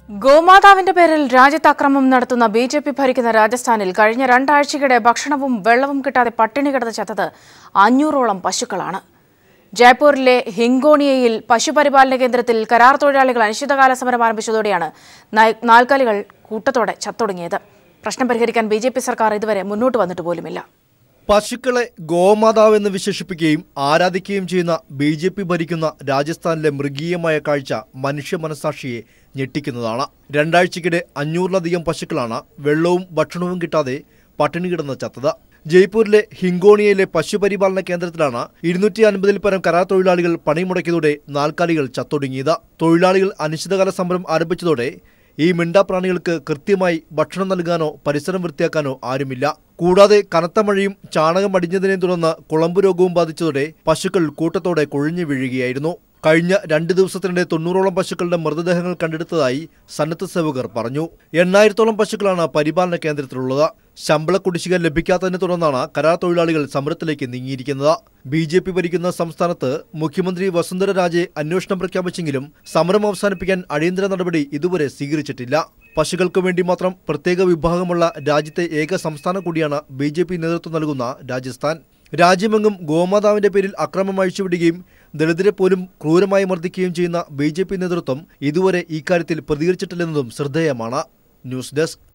ഗോമാതാവിന്റെ പേരിൽ രാജ്യത്ത് അക്രമം നടത്തുന്ന ബി ജെ പി ഭരിക്കുന്ന രാജസ്ഥാനിൽ കഴിഞ്ഞ രണ്ടാഴ്ചയ്ക്കിടെ ഭക്ഷണവും വെള്ളവും കിട്ടാതെ പട്ടിണി കിടന്ന് ചത്തത് അഞ്ഞൂറോളം പശുക്കളാണ് ജയ്പൂരിലെ ഹിങ്കോണിയയിൽ പശുപരിപാലന കേന്ദ്രത്തിൽ കരാർ തൊഴിലാളികൾ അനിശ്ചിതകാല സമരം ആരംഭിച്ചതോടെയാണ് നായ്- നാൽക്കാലികൾ കൂട്ടത്തോടെ ചത്തൊടുങ്ങിയത് പ്രശ്നം പരിഹരിക്കാൻ ബി ജെ പി സർക്കാർ ഇതുവരെ മുന്നോട്ട് വന്നിട്ട് പോലുമില്ല പശുക്കളെ ഗോമാതാവ് എന്ന് വിശേഷിപ്പിക്കുകയും ആരാധിക്കുകയും ചെയ്യുന്ന ബി ജെ പി ഭരിക്കുന്ന രാജസ്ഥാനിലെ മൃഗീയമായ കാഴ്ച മനുഷ്യ മനസാക്ഷിയെ ഞെട്ടിക്കുന്നതാണ് രണ്ടാഴ്ചക്കിടെ അഞ്ഞൂറിലധികം പശുക്കളാണ് വെള്ളവും ഭക്ഷണവും കിട്ടാതെ പട്ടിണി കിടന്ന് ചത്തത് ജയ്പൂരിലെ ഹിങ്കോണിയയിലെ പശുപരിപാലന കേന്ദ്രത്തിലാണ് ഇരുന്നൂറ്റി അൻപതിൽ പരം കരാർ തൊഴിലാളികൾ പണിമുടക്കിയതോടെ നാൽക്കാലികൾ ചത്തൊടുങ്ങിയത് തൊഴിലാളികൾ അനിശ്ചിതകാല സമരം ആരംഭിച്ചതോടെ ഈ മിണ്ടാപ്രാണികൾക്ക് കൃത്യമായി ഭക്ഷണം നൽകാനോ പരിസരം വൃത്തിയാക്കാനോ ആരുമില്ല കൂടാതെ കനത്ത മഴയും ചാണകം അടിഞ്ഞതിനെ തുടർന്ന് കുളമ്പ് രോഗവും ബാധിച്ചതോടെ പശുക്കൾ കൂട്ടത്തോടെ കൊഴിഞ്ഞു വീഴുകയായിരുന്നു കഴിഞ്ഞ രണ്ട് ദിവസത്തിനിടെ തൊണ്ണൂറോളം പശുക്കളുടെ മൃതദേഹങ്ങൾ കണ്ടെടുത്തതായി സന്നദ്ധ സേവകർ പറഞ്ഞു എണ്ണായിരത്തോളം പശുക്കളാണ് പരിപാലന കേന്ദ്രത്തിലുള്ളത് ശമ്പള കുടിശ്ശിക ലഭിക്കാത്തതിനെ തുടർന്നാണ് കരാർ തൊഴിലാളികൾ സമരത്തിലേക്ക് നീങ്ങിയിരിക്കുന്നത് ബി ജെ പി ഭരിക്കുന്ന സംസ്ഥാനത്ത് മുഖ്യമന്ത്രി വസുന്ധര രാജെ അന്വേഷണം പ്രഖ്യാപിച്ചെങ്കിലും സമരം അവസാനിപ്പിക്കാൻ അടിയന്തര നടപടി ഇതുവരെ സ്വീകരിച്ചിട്ടില്ല പശുക്കൾക്ക് വേണ്ടി മാത്രം പ്രത്യേക വിഭാഗമുള്ള രാജ്യത്തെ ഏക സംസ്ഥാനം കൂടിയാണ് ബി ജെ പി നേതൃത്വം നൽകുന്ന രാജസ്ഥാൻ രാജ്യമെങ്ങും ഗോമാതാവിന്റെ പേരിൽ അക്രമം അഴിച്ചുവിടുകയും ദളിതരെ പോലും ക്രൂരമായി മർദ്ദിക്കുകയും ചെയ്യുന്ന ബി ജെ പി നേതൃത്വം ഇതുവരെ ഇക്കാര്യത്തിൽ പ്രതികരിച്ചിട്ടില്ലെന്നതും ശ്രദ്ധേയമാണ് ന്യൂസ് ഡെസ്ക്